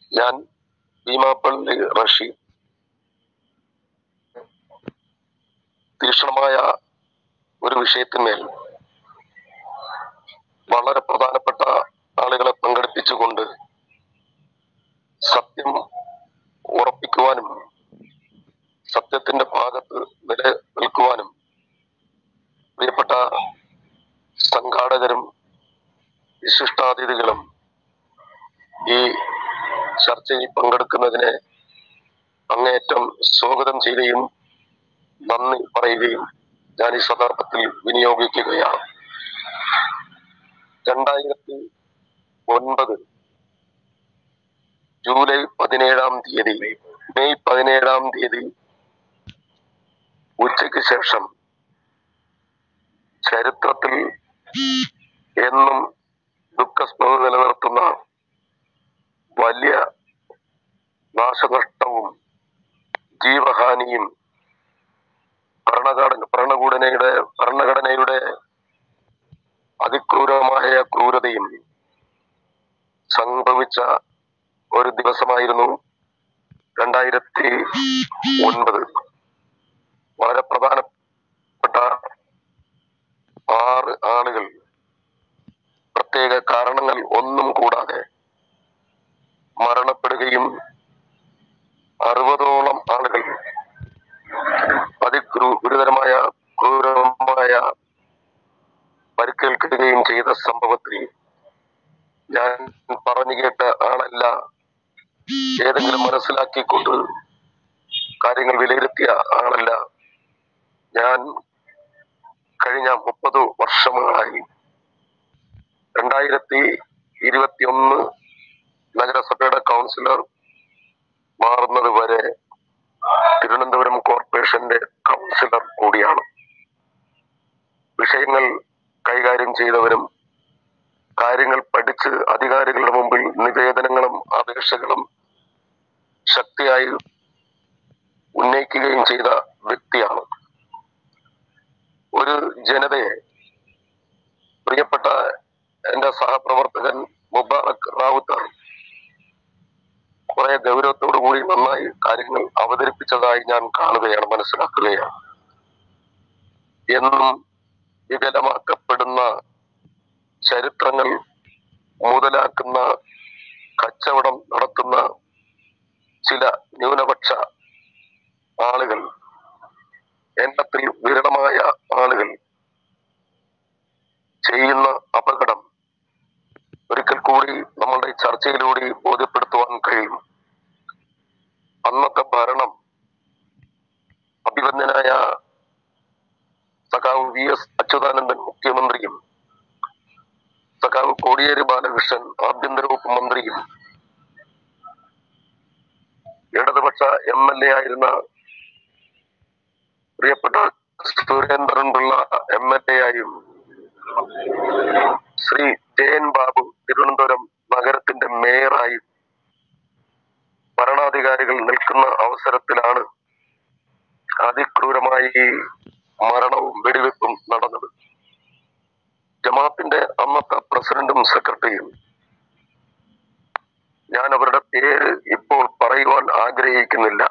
ഞാൻ ഭീമാപ്പള്ളി റഷീദ് തീക്ഷണമായ ഒരു വിഷയത്തിന്മേൽ വളരെ പ്രധാനപ്പെട്ട ആളുകളെ പങ്കെടുപ്പിച്ചുകൊണ്ട് സത്യം ഉറപ്പിക്കുവാനും സത്യത്തിന്റെ ഭാഗത്ത് നിലനിൽക്കുവാനും പ്രിയപ്പെട്ട സംഘാടകരും വിശിഷ്ടാതിഥികളും ഈ ചർച്ചയിൽ പങ്കെടുക്കുന്നതിനെ അങ്ങേയറ്റം സ്വാഗതം ചെയ്യുകയും നന്ദി പറയുകയും ഞാൻ ഈ സന്ദർഭത്തിൽ വിനിയോഗിക്കുകയാണ് രണ്ടായിരത്തി ഒൻപത് ജൂലൈ പതിനേഴാം തീയതി മെയ് പതിനേഴാം തീയതി ഉച്ചയ്ക്ക് ശേഷം ചരിത്രത്തിൽ എന്നും ദുഃഖസ്മൃതി നിലനിർത്തുന്ന വലിയ നാശനഷ്ടവും ജീവഹാനിയും ഭരണഘടന ഭരണകൂടനയുടെ ഭരണഘടനയുടെ അതിക്രൂരമായ ക്രൂരതയും സംഭവിച്ച ഒരു ദിവസമായിരുന്നു രണ്ടായിരത്തി ഒൻപത് വളരെ പ്രധാനപ്പെട്ട ആറ് ആളുകൾ പ്രത്യേക കാരണങ്ങൾ ഒന്നും കൂടാതെ മരണപ്പെടുകയും അറുപതോളം ആളുകൾ അതിക്രൂ ഗുരുതരമായ ക്രൂരമായ പരിക്കേൽക്കുകയും ചെയ്ത സംഭവത്തിൽ ഞാൻ പറഞ്ഞു കേട്ട ആളല്ല ഏതെങ്കിലും മനസ്സിലാക്കിക്കൊണ്ട് കാര്യങ്ങൾ വിലയിരുത്തിയ ആളല്ല ഞാൻ കഴിഞ്ഞ മുപ്പത് വർഷങ്ങളായി രണ്ടായിരത്തി ഇരുപത്തിയൊന്ന് നഗരസഭയുടെ കൗൺസിലർ മാറുന്നത് വരെ തിരുവനന്തപുരം കോർപ്പറേഷന്റെ കൗൺസിലർ കൂടിയാണ് വിഷയങ്ങൾ കൈകാര്യം ചെയ്തവരും കാര്യങ്ങൾ പഠിച്ച് അധികാരികളുടെ മുമ്പിൽ നിവേദനങ്ങളും അപേക്ഷകളും ശക്തിയായി ഉന്നയിക്കുകയും ചെയ്ത വ്യക്തിയാണ് ഒരു ജനതയെ പ്രിയപ്പെട്ട എന്റെ സഹപ്രവർത്തകൻ മുബാറക് റാവുത്തർ കുറെ ഗൗരവത്തോടു കൂടി നന്നായി കാര്യങ്ങൾ അവതരിപ്പിച്ചതായി ഞാൻ കാണുകയാണ് മനസ്സിലാക്കുകയാണ് എന്നും വികലമാക്കപ്പെടുന്ന ചരിത്രങ്ങൾ മുതലാക്കുന്ന കച്ചവടം നടത്തുന്ന ചില ന്യൂനപക്ഷ ആളുകൾ എണ്ണത്തിൽ വിരളമായ ആളുകൾ ചെയ്യുന്ന അപകടം ഒരിക്കൽ കൂടി നമ്മളുടെ ഈ ചർച്ചയിലൂടെ ബോധ്യപ്പെടുത്തുവാൻ കഴിയും അന്നത്തെ ഭരണം അഭിവന്ദനായ സഖാവ് വി എസ് അച്യുതാനന്ദൻ മുഖ്യമന്ത്രിയും സഖാവ് കോടിയേരി ബാലകൃഷ്ണൻ ആഭ്യന്തര വകുപ്പ് മന്ത്രിയും ഇടതുപക്ഷ എം എൽ എ ആയിരുന്ന പ്രിയപ്പെട്ട സുരേന്ദ്രൻപിള്ള എം എൽ എ ആയും ശ്രീ ജയൻ ബാബു തിരുവനന്തപുരം നഗരത്തിന്റെ മേയറായി ഭരണാധികാരികൾ നിൽക്കുന്ന അവസരത്തിലാണ് അതിക്രൂരമായി ഈ മരണവും വെടിവെപ്പും നടന്നത് ജമാഅത്തിന്റെ അന്നത്തെ പ്രസിഡന്റും സെക്രട്ടറിയും ഞാൻ അവരുടെ പേര് ഇപ്പോൾ പറയുവാൻ ആഗ്രഹിക്കുന്നില്ല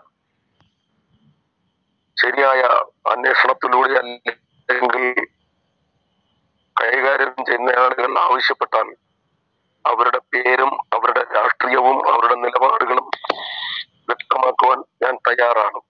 ശരിയായ അന്വേഷണത്തിലൂടെ അല്ലെങ്കിൽ കൈകാര്യം ചെയ്യുന്ന ആളുകൾ ആവശ്യപ്പെട്ടാൽ അവരുടെ പേരും അവരുടെ രാഷ്ട്രീയവും അവരുടെ നിലപാടുകളും വ്യക്തമാക്കുവാൻ ഞാൻ തയ്യാറാണ്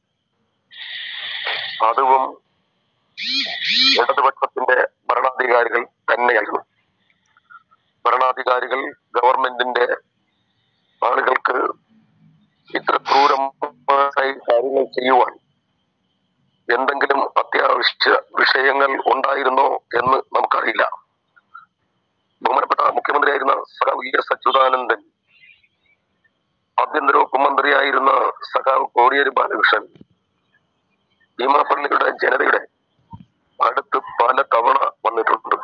അതും ഇടതുപക്ഷത്തിന്റെ ഭരണാധികാരികൾ തന്നെയായിരുന്നു ഭരണാധികാരികൾ ഗവൺമെന്റിന്റെ ആളുകൾക്ക് ഇത്ര ക്രൂരമായി കാര്യങ്ങൾ ചെയ്യുവാൻ എന്തെങ്കിലും അത്യാവശ്യ വിഷയങ്ങൾ ഉണ്ടായിരുന്നോ എന്ന് നമുക്കറിയില്ല ബഹുമാനപ്പെട്ട മുഖ്യമന്ത്രിയായിരുന്ന സഖാവ് വി എസ് അച്യുതാനന്ദൻ ആഭ്യന്തര വകുപ്പ് മന്ത്രിയായിരുന്ന സഖാവ് കോടിയേരി ബാലകൃഷ്ണൻ ഭീമാപ്പള്ളിയുടെ ജനതയുടെ അടുത്ത് പല തവണ വന്നിട്ടുണ്ട്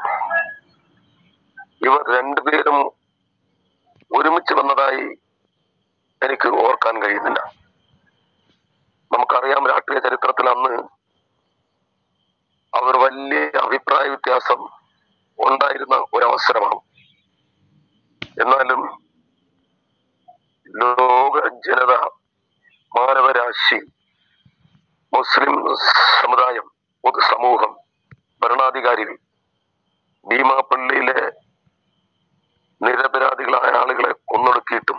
ഇവർ രണ്ടുപേരും ഒരുമിച്ച് വന്നതായി എനിക്ക് ഓർക്കാൻ കഴിയുന്നില്ല നമുക്കറിയാം രാഷ്ട്രീയ ചരിത്രത്തിൽ അന്ന് അവർ വലിയ അഭിപ്രായ വ്യത്യാസം ഉണ്ടായിരുന്ന ഒരവസരമാണ് എന്നാലും കക്ഷി മുസ്ലിം സമുദായം പൊതുസമൂഹം ഭരണാധികാരികൾ ഭീമാപ്പള്ളിയിലെ നിരപരാധികളായ ആളുകളെ കൊന്നൊടുക്കിയിട്ടും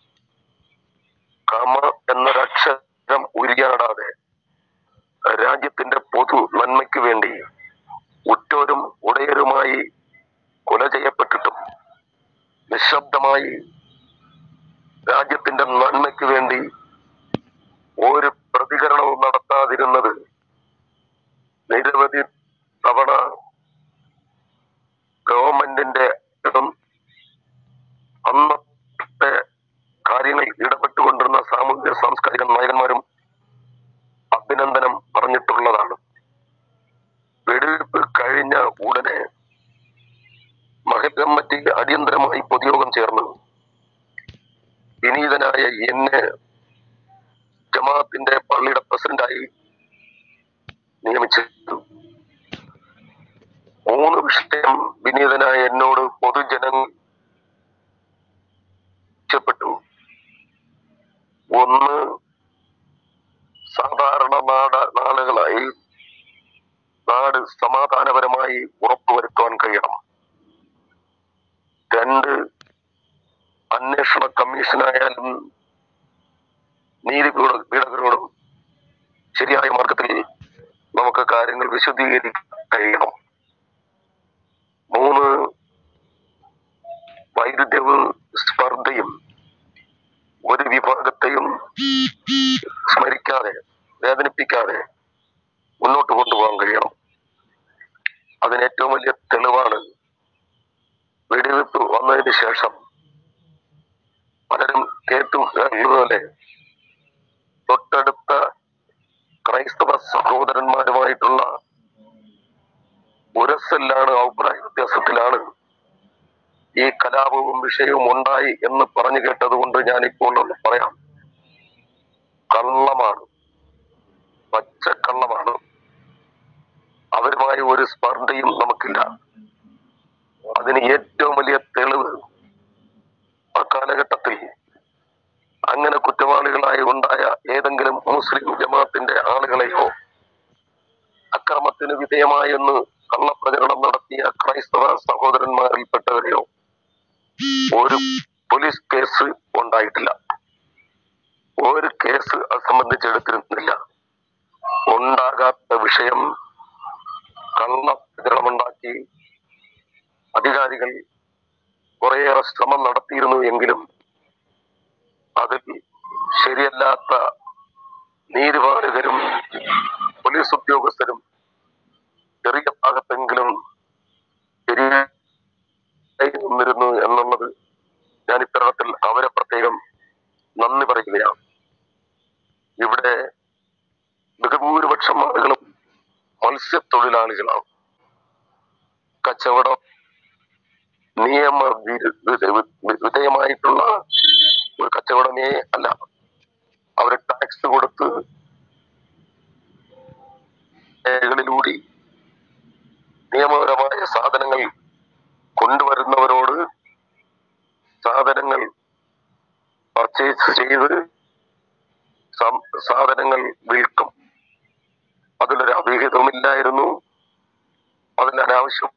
കാമ എന്നൊരക്ഷരം ഉരിയാടാതെ രാജ്യത്തിന്റെ പൊതു നന്മയ്ക്ക് വേണ്ടി ഉറ്റോരും ഉടയരുമായി കൊല ചെയ്യപ്പെട്ടിട്ടും നിശബ്ദമായി രാജ്യത്തിന്റെ നന്മയ്ക്ക് വേണ്ടി ഒരു പ്രതികരണവും നടത്താതിരുന്നത് നിരവധി തവണ ഗവൺമെന്റിന്റെ ഇതും അന്നത്തെ കാര്യങ്ങൾ ഇടപെട്ടുകൊണ്ടിരുന്ന സാമൂഹിക സാംസ്കാരിക നായകന്മാരും അഭിനന്ദനം പറഞ്ഞിട്ടുള്ളതാണ് വെടിവെപ്പ് കഴിഞ്ഞ ഉടനെ മഹൽ കമ്മിറ്റി അടിയന്തരമായി പൊതുയോഗം ചേർന്നു വിനീതനായ എന്നെ ജമാഅത്തിന്റെ പള്ളിയുടെ പ്രസിഡന്റായി നിയമിച്ചു മൂന്ന് വിഷയം വിനീതനായ എന്നോട് പൊതുജനങ്ങൾ പ്പെട്ടു ഒന്ന് സാധാരണ നാട നാളുകളായി നാട് സമാധാനപരമായി ഉറപ്പുവരുത്തുവാൻ കഴിയണം രണ്ട് അന്വേഷണ കമ്മീഷനായാലും നീതി പീഡ- പീഡകരോടും ശരിയായ മാർഗത്തിൽ നമുക്ക് കാര്യങ്ങൾ വിശദീകരിക്കാൻ കഴിയണം മൂന്ന് വൈരുദ്ധ്യവും സ്പർദ്ധയും ഒരു വിഭാഗത്തെയും സ്മരിക്കാതെ വേദനിപ്പിക്കാതെ മുന്നോട്ട് കൊണ്ടുപോകാൻ കഴിയണം അതിന് ഏറ്റവും വലിയ തെളിവാണ് വെടിവെപ്പ് വന്നതിന് ശേഷം പലരും കേട്ടു പോലെ തൊട്ടടുത്ത ക്രൈസ്തവ സഹോദരന്മാരുമായിട്ടുള്ള ഉരസലാണ് അഭിപ്രായ വ്യത്യാസത്തിലാണ് ഈ കലാപവും വിഷയവും ഉണ്ടായി എന്ന് പറഞ്ഞു കേട്ടത് കൊണ്ട് ഞാൻ ഇപ്പോൾ ഒന്ന് പറയാം കള്ളമാണ് പച്ചക്കള്ളമാണ് അവരുമായി ഒരു സ്പർദ്ധയും നമുക്കില്ല അതിന് ഏറ്റവും വലിയ തെളിവ് ആ കാലഘട്ടത്തിൽ അങ്ങനെ കുറ്റവാളികളായി ഉണ്ടായ ഏതെങ്കിലും മുസ്ലിം ജമാഅത്തിന്റെ ആളുകളെയോ അക്രമത്തിന് വിധേയമായെന്ന് കള്ളപ്രചരണം നടത്തിയ ക്രൈസ്തവ സഹോദരന്മാരിൽപ്പെട്ടവരെയോ ഒരു പോലീസ് കേസ് ഉണ്ടായിട്ടില്ല ഒരു കേസ് അത് സംബന്ധിച്ച് എടുത്തിരുന്നില്ല ഉണ്ടാകാത്ത വിഷയം കള്ളപ്രചരണമുണ്ടാക്കി അധികാരികൾ കുറേയേറെ ശ്രമം നടത്തിയിരുന്നു എങ്കിലും അതിൽ ശരിയല്ലാത്ത നീതിപാലകരും പോലീസ് ഉദ്യോഗസ്ഥരും ചെറിയ ഭാഗത്തെങ്കിലും ശരിയായി നിന്നിരുന്നു എന്നുള്ളത് ഞാൻ ഇത്തരത്തിൽ അവരെ പ്രത്യേകം നന്ദി പറയുകയാണ് ഇവിടെ ബഹുഭൂരിപക്ഷം ആളുകളും മത്സ്യത്തൊഴിലാളികളാണ് കച്ചവടം നിയമ വിരു- വിധ- വി- വിധേയമായിട്ടുള്ള ഒരു കച്ചവടമേ അല്ല അവര് ടാക്സ് കൊടുത്ത് രേഖകളിലൂടെ നിയമപരമായ സാധനങ്ങൾ കൊണ്ടുവരുന്നവരോട് സാധനങ്ങൾ പർച്ചേസ് ചെയ്ത് സം- സാധനങ്ങൾ വിൽക്കും അതിലൊരു അവിഹിതമില്ലായിരുന്നു അതിൽ അനാവശ്യം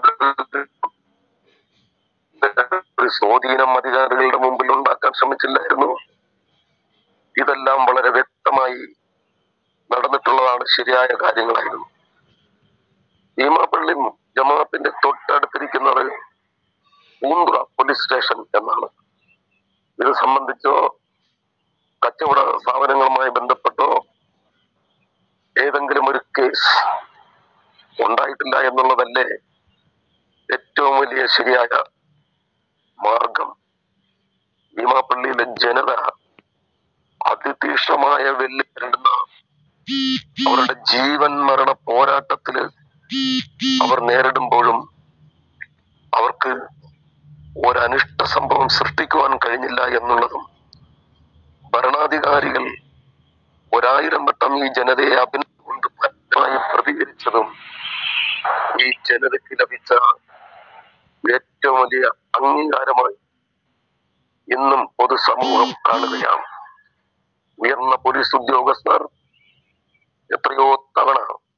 ഒരു സ്വാധീനം അധികാരികളുടെ മുമ്പിൽ ഉണ്ടാക്കാൻ ശ്രമിച്ചില്ലായിരുന്നു ഇതെല്ലാം വളരെ വ്യക്തമായി നടന്നിട്ടുള്ളതാണ് ശരിയായ കാര്യങ്ങളായിരുന്നു ഭീമാപ്പള്ളി ജമാഅത്തിന്റെ തൊട്ടടുത്തിരിക്കുന്നത് പൂന്തുറ പോലീസ് സ്റ്റേഷൻ എന്നാണ് ഇത് സംബന്ധിച്ചോ കച്ചവട സ്ഥാപനങ്ങളുമായി ബന്ധപ്പെട്ടോ ഏതെങ്കിലും ഒരു കേസ് ഉണ്ടായിട്ടില്ല എന്നുള്ളതല്ലേ ഏറ്റവും വലിയ ശരിയായ മാർഗം ഭീമാപ്പള്ളിയിലെ ജനത അതിതീക്ഷ്ണമായ വെല്ലുവിടുന്ന അവരുടെ ജീവൻ മരണ പോരാട്ടത്തില് അവർ നേരിടുമ്പോഴും അവർക്ക് ഒരനിഷ്ട സംഭവം സൃഷ്ടിക്കുവാൻ കഴിഞ്ഞില്ല എന്നുള്ളതും ഭരണാധികാരികൾ ഒരായിരം വട്ടം ഈ ജനതയെ അഭിനന്ദ ഫലമായി പ്രതികരിച്ചതും ഈ ജനതയ്ക്ക് ലഭിച്ച ഏറ്റവും വലിയ അംഗീകാരമായി ഇന്നും പൊതുസമൂഹം കാണുകയാണ് ഉയർന്ന പോലീസ് ഉദ്യോഗസ്ഥർ എത്രയോ തവണ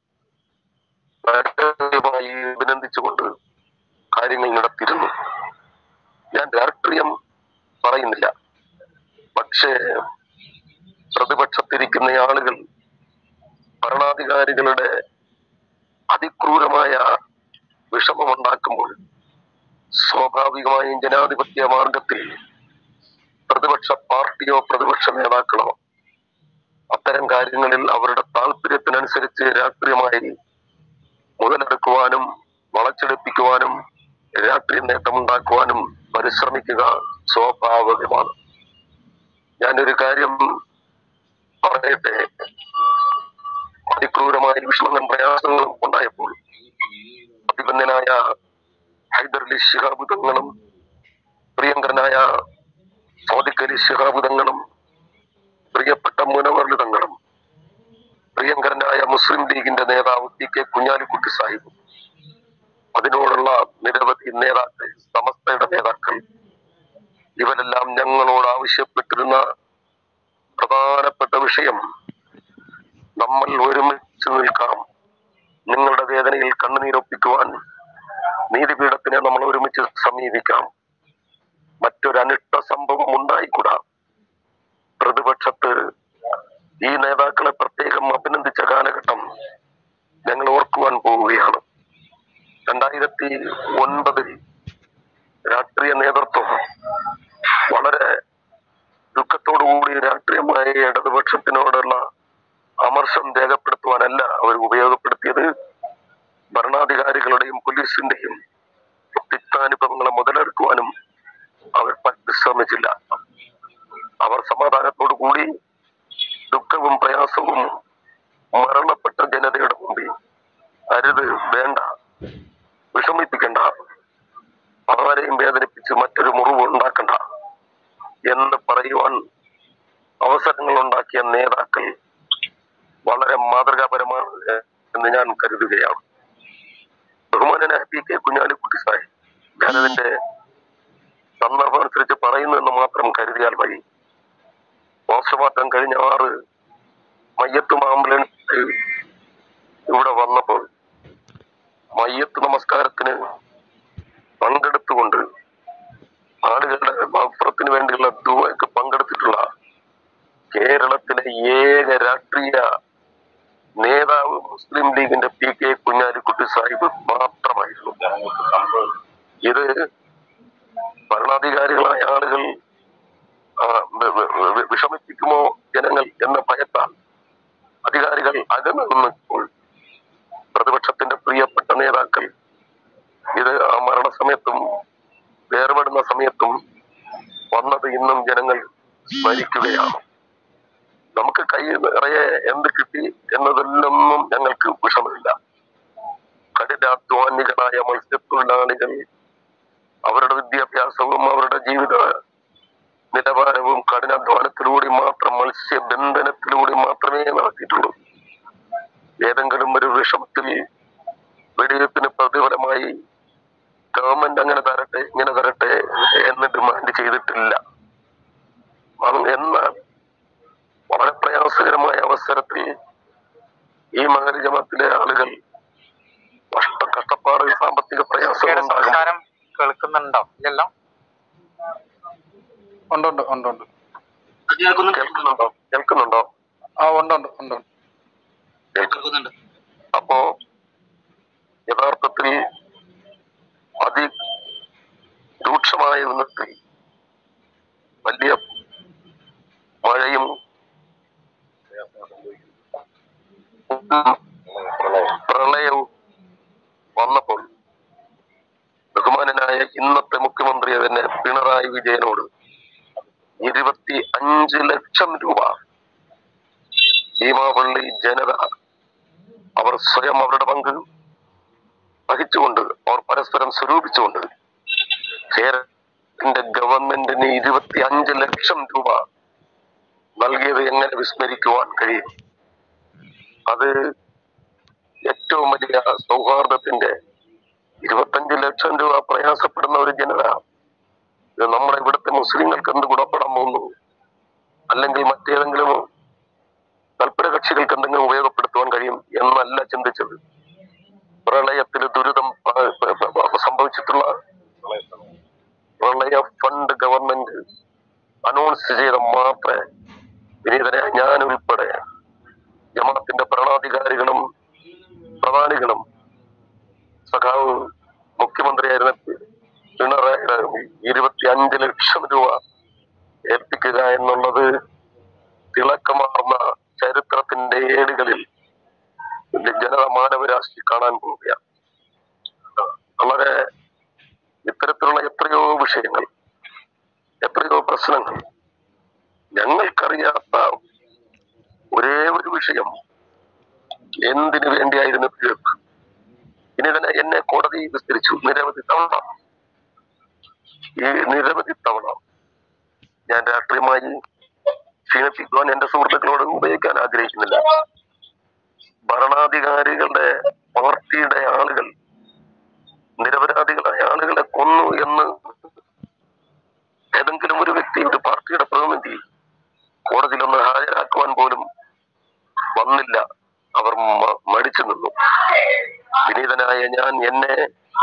പരസ്യമായി അഭിനന്ദിച്ചുകൊണ്ട് കാര്യങ്ങൾ നടത്തിയിരുന്നു ഞാൻ രാഷ്ട്രീയം പറയുന്നില്ല പക്ഷേ പ്രതിപക്ഷത്തിരിക്കുന്ന ആളുകൾ ഭരണാധികാരികളുടെ അതിക്രൂരമായ വിഷമമുണ്ടാക്കുമ്പോൾ സ്വാഭാവികമായും ജനാധിപത്യ മാർഗത്തിൽ പ്രതിപക്ഷ പാർട്ടിയോ പ്രതിപക്ഷ നേതാക്കളോ അത്തരം കാര്യങ്ങളിൽ അവരുടെ താല്പര്യത്തിനനുസരിച്ച് രാഷ്ട്രീയമായി മുതലെടുക്കുവാനും വളച്ചെടുപ്പിക്കുവാനും രാഷ്ട്രീയ നേട്ടമുണ്ടാക്കുവാനും പരിശ്രമിക്കുക സ്വാഭാവികമാണ് ഞാനൊരു കാര്യം പറയട്ടെ അതിക്രൂരമായ വിഷമങ്ങളും പ്രയാസങ്ങളും ഉണ്ടായപ്പോൾ അഭിമന്യനായ ഹൈദരലി ശിഹാബുദങ്ങളും പ്രിയങ്കരനായ സ്വാദിഖലി ശിഹാബുദങ്ങളും പ്രിയപ്പെട്ട മുനവർലിതങ്ങളും പ്രിയങ്കരനായ മുസ്ലിം ലീഗിന്റെ നേതാവ് പി കെ കുഞ്ഞാലിക്കുട്ടി സാഹിബ് അതിനോടുള്ള നിരവധി നേതാക്കൾ സമസ്തയുടെ നേതാക്കൾ ഇവരെല്ലാം ഞങ്ങളോട് ആവശ്യപ്പെട്ടിരുന്ന പ്രധാനപ്പെട്ട വിഷയം നമ്മൾ ഒരുമിച്ച് നിൽക്കാം നിങ്ങളുടെ വേദനയിൽ കണ്ണുനീരൊപ്പിക്കുവാൻ നീതിപീഠത്തിനെ നമ്മൾ ഒരുമിച്ച് സമീപിക്കാം മറ്റൊരു അനിഷ്ട സംഭവം ഉണ്ടായിക്കൂടാ പ്രതിപക്ഷത്ത് ഈ നേതാക്കളെ പ്രത്യേകം അഭിനന്ദിച്ച കാലഘട്ടം ഞങ്ങൾ ഓർക്കുവാൻ പോവുകയാണ് രണ്ടായിരത്തി ഒൻപതിൽ രാഷ്ട്രീയ നേതൃത്വം വളരെ ദുഃഖത്തോടുകൂടി രാഷ്ട്രീയമായ ഇടതുപക്ഷത്തിനോടുള്ള അമർഷം രേഖപ്പെടുത്തുവാനല്ല അവർ ഉപയോഗപ്പെടുത്തിയത് ഭരണാധികാരികളുടെയും പോലീസിന്റെയും തിക്താനുഭവങ്ങളെ മുതലെടുക്കുവാനും അവർ പരിശ്രമിച്ചില്ല അവർ സമാധാനത്തോടു കൂടി ദുഃഖവും പ്രയാസവും മരണപ്പെട്ട ജനതയുടെ മുമ്പിൽ അരുത് വേണ്ട വിഷമിപ്പിക്കണ്ട ആരെയും വേദനിപ്പിച്ച് മറ്റൊരു മുറിവ് ഉണ്ടാക്കണ്ട എന്ന് പറയുവാൻ അവസരങ്ങൾ ഉണ്ടാക്കിയ നേതാക്കൾ വളരെ മാതൃകാപരമാണ് എന്ന് ഞാൻ കരുതുകയാണ് ബഹുമാനനായ പി കെ കുഞ്ഞാലിക്കുട്ടി സാഹിബ് ഞാനതിന്റെ സന്ദർഭം അനുസരിച്ച് പറയുന്നു എന്ന് മാത്രം കരുതിയാൽ മതി പോസ്റ്റ്മോർട്ടം കഴിഞ്ഞ ആറ് മയ്യത്തും ആംബുലൻസ് ഇവിടെ വന്നപ്പോൾ മയ്യത്ത് നമസ്കാരത്തിന് പങ്കെടുത്തുകൊണ്ട് ആളുകളുടെ മഹപ്പുറത്തിന് വേണ്ടിയുള്ള ദുവയ്ക്ക് പങ്കെടുത്തിട്ടുള്ള കേരളത്തിലെ ഏക രാഷ്ട്രീയ നേതാവ് മുസ്ലിം ലീഗിന്റെ പി കെ കുഞ്ഞാലിക്കുട്ടി സാഹിബ് മാത്രമായിരുന്നു ഇത് ഭരണാധികാരികളായ ആളുകൾ ആ, വി- വി- വി- വിഷമിപ്പിക്കുമോ ജനങ്ങൾ എന്ന ഭയത്താൽ അധികാരികൾ അകന്നു നിന്നപ്പോൾ പ്രതിപക്ഷത്തിന്റെ പ്രിയപ്പെട്ട നേതാക്കൾ ഇത് ആ മരണസമയത്തും വേർപെടുന്ന സമയത്തും വന്നത് ഇന്നും ജനങ്ങൾ സ്മരിക്കുകയാണ് നമുക്ക് കൈ നിറയെ എന്ത് കിട്ടി എന്നതിലൊന്നും ഞങ്ങൾക്ക് വിഷമമില്ല കഠിനാധ്വാനികളായ മത്സ്യത്തൊഴിലാളികൾ അവരുടെ വിദ്യാഭ്യാസവും അവരുടെ ജീവിത നിലവാരവും കഠിനാധ്വാനത്തിലൂടെ മാത്രം മത്സ്യബന്ധനത്തിലൂടെ മാത്രമേ നടത്തിയിട്ടുള്ളൂ ഏതെങ്കിലും ഒരു വിഷമത്തിൽ വെടിവെപ്പിന് പ്രതിഫലമായി ഗവൺമെന്റ് അങ്ങനെ തരട്ടെ ഇങ്ങനെ തരട്ടെ എന്ന് ഡിമാൻഡ് ചെയ്തിട്ടില്ല അത് എന്നാൽ വളരെ പ്രയാസകരമായ അവസരത്തിൽ ഈ മകര ജമാത്തിലെ ആളുകൾ കഷ്ട കഷ്ടപ്പാട് സാമ്പത്തിക പ്രയാസം ഈയിടെ ഉണ്ടാകും സംസാരം കേൾക്കുന്നുണ്ടോ ഇല്ലല്ലോ ഉണ്ട് ഉണ്ട് ഉണ്ട് ഉണ്ട് കേൾക്കുന്നുണ്ടോ കേൾക്കുന്നുണ്ടോ ആ ഉണ്ട് ഉണ്ട് ഉണ്ട് ഉണ്ട് കേൾക്കുന്നുണ്ട് അപ്പോ യഥാർത്ഥത്തിൽ അതി രൂക്ഷമായ വിധത്തിൽ വലിയ മഴയും പ്രളയവും വന്നപ്പോൾ ബഹുമാനനായ ഇന്നത്തെ മുഖ്യമന്ത്രി തന്നെ പിണറായി വിജയനോട് ഇരുപത്തി അഞ്ച് ലക്ഷം രൂപ ഭീമാപള്ളി ജനത അവർ സ്വയം അവരുടെ പങ്ക് വഹിച്ചുകൊണ്ട് അവർ പരസ്പരം സ്വരൂപിച്ചുകൊണ്ട് കേരളത്തിന്റെ ഗവൺമെന്റിന് ഇരുപത്തി അഞ്ച് ലക്ഷം രൂപ നൽകിയത് എങ്ങനെ വിസ്മരിക്കുവാൻ കഴിയും അത് ഏറ്റവും വലിയ സൗഹാർദ്ദത്തിന്റെ ഇരുപത്തഞ്ച് ലക്ഷം രൂപ പ്രയാസപ്പെടുന്ന ഒരു ജനത ഇത് നമ്മുടെ ഇവിടുത്തെ മുസ്ലിങ്ങൾക്ക് എന്ത് ഗുണപ്പെടാൻ പോകുന്നു അല്ലെങ്കിൽ മറ്റേതെങ്കിലും തൽപര കക്ഷികൾക്ക് എന്തെങ്കിലും ഉപയോഗപ്പെടുത്തുവാൻ കഴിയും എന്നല്ല ചിന്തിച്ചത് പ്രളയത്തിൽ ദുരിതം ആ, പ- പ- പ- സംഭവിച്ചിട്ടുള്ള പ്രളയ ഫണ്ട് ഗവൺമെന്റ് അനൗൺസ് ചെയ്ത മാത്രമേ വിനീതനെ ഞാൻ ഉൾപ്പെടെ ജമാഅത്തിന്റെ ഭരണാധികാരികളും പ്രധാനികളും സഖാവ് മുഖ്യമന്ത്രിയായിരുന്ന പിണറായിയുടെ ഇരുപത്തി അഞ്ച് ലക്ഷം രൂപ ഏൽപ്പിക്കുക എന്നുള്ളത് തിളക്കമാർന്ന ചരിത്രത്തിന്റെ ഏടുകളിൽ ജനത മാനവരാശി കാണാൻ പോവുകയാണ് വളരെ ഇത്തരത്തിലുള്ള എത്രയോ വിഷയങ്ങൾ എത്രയോ പ്രശ്നങ്ങൾ ഞങ്ങൾക്കറിയാത്ത ഒരേ ഒരു വിഷയം എന്തിനു വേണ്ടിയായിരുന്നു തീർപ്പ് ഇനി തന്നെ എന്നെ കോടതി വിസ്തരിച്ചു നിരവധി തവണ ഈ നിരവധി തവണ ഞാൻ രാഷ്ട്രീയമായി ക്ഷീണിപ്പിക്കുവാൻ എന്റെ സുഹൃത്തുക്കളോട് ഉപയോഗിക്കാൻ ആഗ്രഹിക്കുന്നില്ല ഭരണാധികാരികളുടെ പാർട്ടിയുടെ ആളുകൾ നിരപരാധികളായ ആളുകളെ കൊന്നു എന്ന് ഏതെങ്കിലും ഒരു വ്യക്തി ഒരു പാർട്ടിയുടെ പ്രതിനിധി കോടതിയിൽ ഒന്ന് ഹാജരാക്കുവാൻ പോലും വന്നില്ല അവർ മ- മടിച്ചു നിന്നു വിനീതനായ ഞാൻ എന്നെ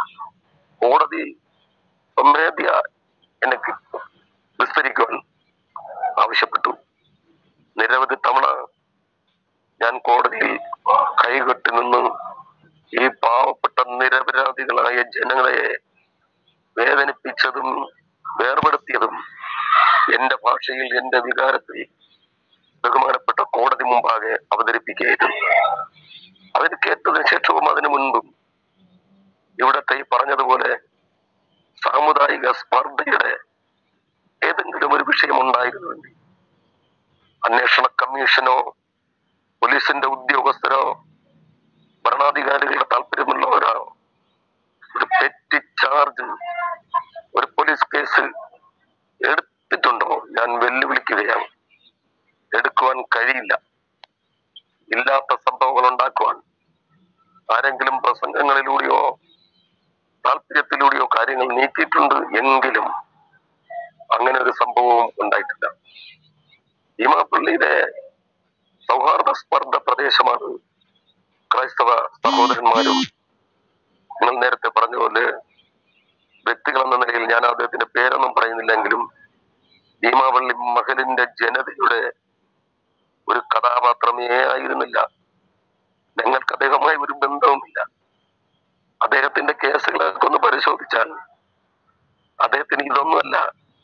കോടതി സ്വമേധ്യ എന്നെ കി- വിസ്തരിക്കുവാൻ ആവശ്യപ്പെട്ടു നിരവധി തവണ ഞാൻ കോടതിയിൽ കൈകെട്ടി നിന്ന് ഈ പാവപ്പെട്ട നിരപരാധികളായ ജനങ്ങളെ വേദനിപ്പിച്ചതും വേർപെടുത്തിയതും എന്റെ ഭാഷയിൽ എന്റെ വികാരത്തിൽ ബഹുമാനപ്പെട്ട കോടതി മുമ്പാകെ അവതരിപ്പിക്കുകയായിരുന്നു അതിന് കേട്ടതിന് ശേഷവും അതിനു മുൻപും ഇവിടത്തെ ഈ പറഞ്ഞതുപോലെ സാമുദായിക സ്പർദ്ധയുടെ ഏതെങ്കിലും ഒരു വിഷയം ഉണ്ടായിരുന്നുവെങ്കിൽ അന്വേഷണ കമ്മീഷനോ പോലീസിന്റെ ഉദ്യോഗസ്ഥരോ ഭരണാധികാരികളുടെ താല്പര്യമുള്ളവരോ ഒരു പെറ്റി ചാർജ് ഒരു പോലീസ് കേസ് എടുത്തിട്ടുണ്ടോ ഞാൻ വെല്ലുവിളിക്കുകയാണ് എടുക്കുവാൻ കഴിയില്ല ഇല്ലാത്ത സംഭവങ്ങൾ ഉണ്ടാക്കുവാൻ ആരെങ്കിലും പ്രസംഗങ്ങളിലൂടെയോ താല്പര്യത്തിലൂടെയോ കാര്യങ്ങൾ നീക്കിയിട്ടുണ്ട് എങ്കിലും അങ്ങനെ ഒരു സംഭവവും ഉണ്ടായിട്ടില്ല ഭീമാപ്പള്ളിയിലെ സൗഹാർദ്ദ സ്പർദ്ധ പ്രദേശമാണ് ക്രൈസ്തവ സഹോദരന്മാരും നിങ്ങൾ നേരത്തെ പറഞ്ഞ പോലെ വ്യക്തികൾ എന്ന നിലയിൽ ഞാൻ അദ്ദേഹത്തിന്റെ പേരൊന്നും പറയുന്നില്ലെങ്കിലും ഭീമാപള്ളി മകലിന്റെ ജനതയുടെ ഒരു കഥാപാത്രമേ ആയിരുന്നില്ല ഞങ്ങൾക്ക് അദ്ദേഹവുമായി ഒരു ബന്ധവുമില്ല അദ്ദേഹത്തിന്റെ കേസുകളൊക്കെ ഒന്ന് പരിശോധിച്ചാൽ അദ്ദേഹത്തിന് ഇതൊന്നുമല്ല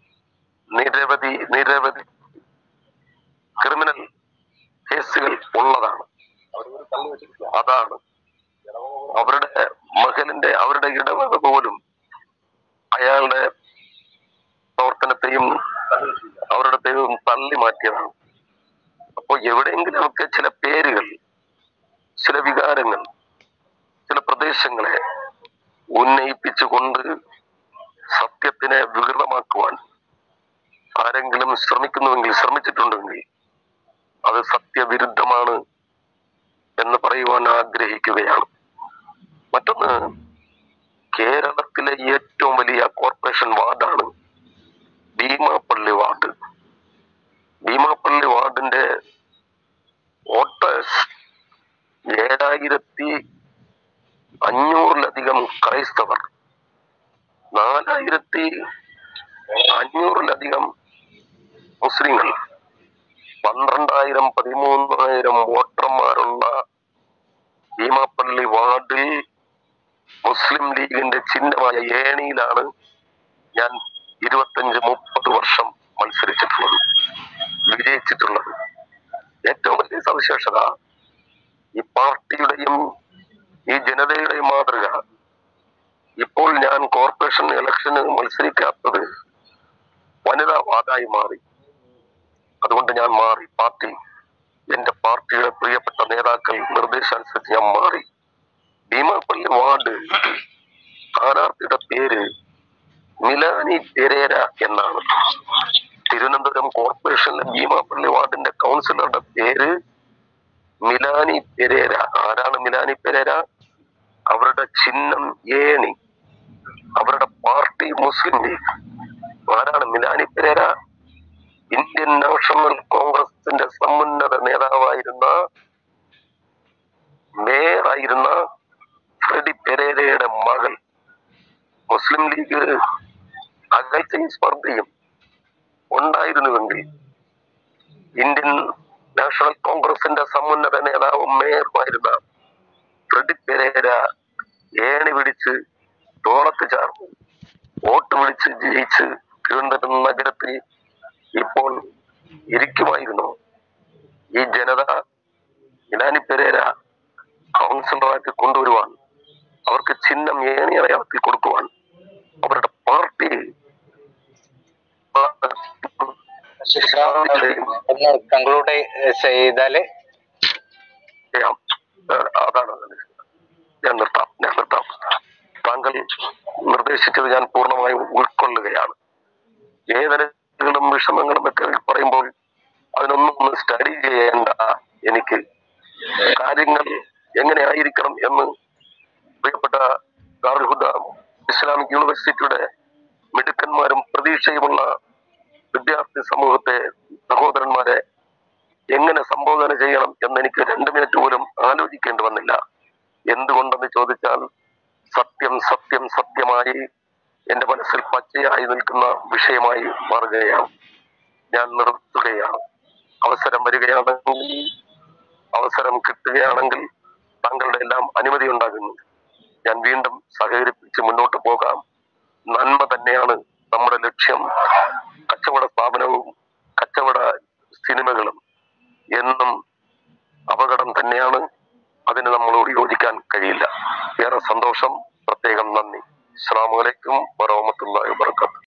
നിരവധി നിരവധി ക്രിമിനൽ കേസുകൾ ഉള്ളതാണ് അതാണ് അവരുടെ മകലിന്റെ അവരുടെ ഇടവക പോലും അയാളുടെ പ്രവർത്തനത്തെയും അവരുടെ ദൈവം തള്ളി മാറ്റിയതാണ് അപ്പോ എവിടെയെങ്കിലുമൊക്കെ ചില പേരുകൾ ചില വികാരങ്ങൾ ചില പ്രദേശങ്ങളെ ഉന്നയിപ്പിച്ചുകൊണ്ട് സത്യത്തിനെ വികൃതമാക്കുവാൻ ആരെങ്കിലും ശ്രമിക്കുന്നുവെങ്കിൽ ശ്രമിച്ചിട്ടുണ്ടെങ്കിൽ അത് സത്യവിരുദ്ധമാണ് എന്ന് പറയുവാൻ ആഗ്രഹിക്കുകയാണ് മറ്റൊന്ന് കേരളത്തിലെ ഏറ്റവും വലിയ കോർപ്പറേഷൻ വാർഡാണ് ഭീമാപ്പള്ളി വാർഡ് ഭീമാപ്പള്ളി വാർഡിന്റെ വോട്ടേഴ്സ് ഏഴായിരത്തി അഞ്ഞൂറിലധികം ക്രൈസ്തവർ നാലായിരത്തി അഞ്ഞൂറിലധികം മുസ്ലിങ്ങൾ പന്ത്രണ്ടായിരം പതിമൂന്നായിരം വോട്ടർമാരുള്ള ഭീമാപ്പള്ളി വാർഡിൽ മുസ്ലിം ലീഗിന്റെ ചിഹ്നമായ ഏണിയിലാണ് ഞാൻ ഇരുപത്തഞ്ച് മുപ്പത് വർഷം മത്സരിച്ചിട്ടുള്ളത് വിജയിച്ചിട്ടുള്ളത് ഏറ്റവും വലിയ സവിശേഷത ഈ പാർട്ടിയുടെയും ഈ ജനതയുടെയും മാതൃക ഇപ്പോൾ ഞാൻ കോർപ്പറേഷൻ ഇലക്ഷന് മത്സരിക്കാത്തത് വനിതാ വാദായി മാറി അതുകൊണ്ട് ഞാൻ മാറി പാർട്ടി എന്റെ പാർട്ടിയുടെ പ്രിയപ്പെട്ട നേതാക്കൾ നിർദ്ദേശമനുസരിച്ച് ഞാൻ മാറി ഭീമാപ്പള്ളി വാർഡ് സ്ഥാനാർത്ഥിയുടെ പേര് മിലാനി പെരേര എന്നാണ് തിരുവനന്തപുരം കോർപ്പറേഷനിലെ ഭീമാപ്പള്ളി വാർഡിന്റെ കൗൺസിലറുടെ പേര് മിലാനി പെരേര ആരാണ് മിലാനി പെരേര അവരുടെ ചിഹ്നം ഏണി അവരുടെ പാർട്ടി മുസ്ലിം ലീഗ് ആരാണ് മിലാനി പെരേര ഇന്ത്യൻ നാഷണൽ കോൺഗ്രസിന്റെ സമുന്നത നേതാവായിരുന്ന മേയറായിരുന്ന ഫ്രെഡി പെരേരയുടെ മകൾ മുസ്ലിം ലീഗ് അകൽച്ചയും സ്പർദ്ധയും ഉണ്ടായിരുന്നുവെങ്കിൽ ഇന്ത്യൻ നാഷണൽ കോൺഗ്രസിന്റെ സമുന്നത നേതാവും മേയറുമായിരുന്ന ഫ്രെഡി പെരേര ഏണി പിടിച്ച് തോളത്ത് ചാർന്നു വോട്ട് വിളിച്ച് ജയിച്ച് തിരുവനന്തപുരം നഗരത്തിൽ ഇപ്പോൾ ഇരിക്കുമായിരുന്നു ഈ ജനത ഇലാനി പെരേര കൗൺസിലറാക്കി കൊണ്ടുവരുവാൻ അവർക്ക് ചിഹ്നം ഏണി അടയാളത്തിൽ കൊടുക്കുവാൻ അവരുടെ പാർട്ടി ഒന്ന് കൺക്ലൂഡ് ചെയ്താല് ചെയ്യാം ഏഹ് അതാണ് ഞാൻ നിർത്താം ഞാൻ നിർത്താം താങ്കൾ നിർദ്ദേശിച്ചത് ഞാൻ പൂർണ്ണമായും ഉൾക്കൊള്ളുകയാണ് വേദനകളും വിഷമങ്ങളും ഒക്കെ പറയുമ്പോൾ അതിനൊന്നും ഒന്ന് സ്റ്റഡി ചെയ്യേണ്ട എനിക്ക് കാര്യങ്ങൾ എങ്ങനെ ആയിരിക്കണം എന്ന് പ്രിയപ്പെട്ട ദാറുൽഹുദ ഇസ്ലാമിക് യൂണിവേഴ്സിറ്റിയുടെ മിടുക്കന്മാരും പ്രതീക്ഷയുമുള്ള വിദ്യാർത്ഥി സമൂഹത്തെ സഹോദരന്മാരെ എങ്ങനെ സംബോധന ചെയ്യണം എന്ന് എനിക്ക് രണ്ട് മിനിറ്റ് പോലും ആലോചിക്കേണ്ടി വന്നില്ല എന്തുകൊണ്ടെന്ന് ചോദിച്ചാൽ സത്യം സത്യം സത്യമായി എന്റെ മനസ്സിൽ പച്ചയായി നിൽക്കുന്ന വിഷയമായി മാറുകയാണ് ഞാൻ നിർത്തുകയാണ് അവസരം വരികയാണെങ്കിൽ അവസരം കിട്ടുകയാണെങ്കിൽ താങ്കളുടെ എല്ലാം അനുമതി ഉണ്ടാകുന്നു ഞാൻ വീണ്ടും സഹകരിപ്പിച്ച് മുന്നോട്ട് പോകാം നന്മ തന്നെയാണ് നമ്മുടെ ലക്ഷ്യം കച്ചവട സ്ഥാപനവും കച്ചവട സിനിമകളും എന്നും അപകടം തന്നെയാണ് അതിന് നമ്മളോട് യോജിക്കാൻ കഴിയില്ല ഏറെ സന്തോഷം പ്രത്യേകം നന്ദി അസ്സാം വലൈക്കും വറഹമത്തുള്ള വാബർക്കാത്തു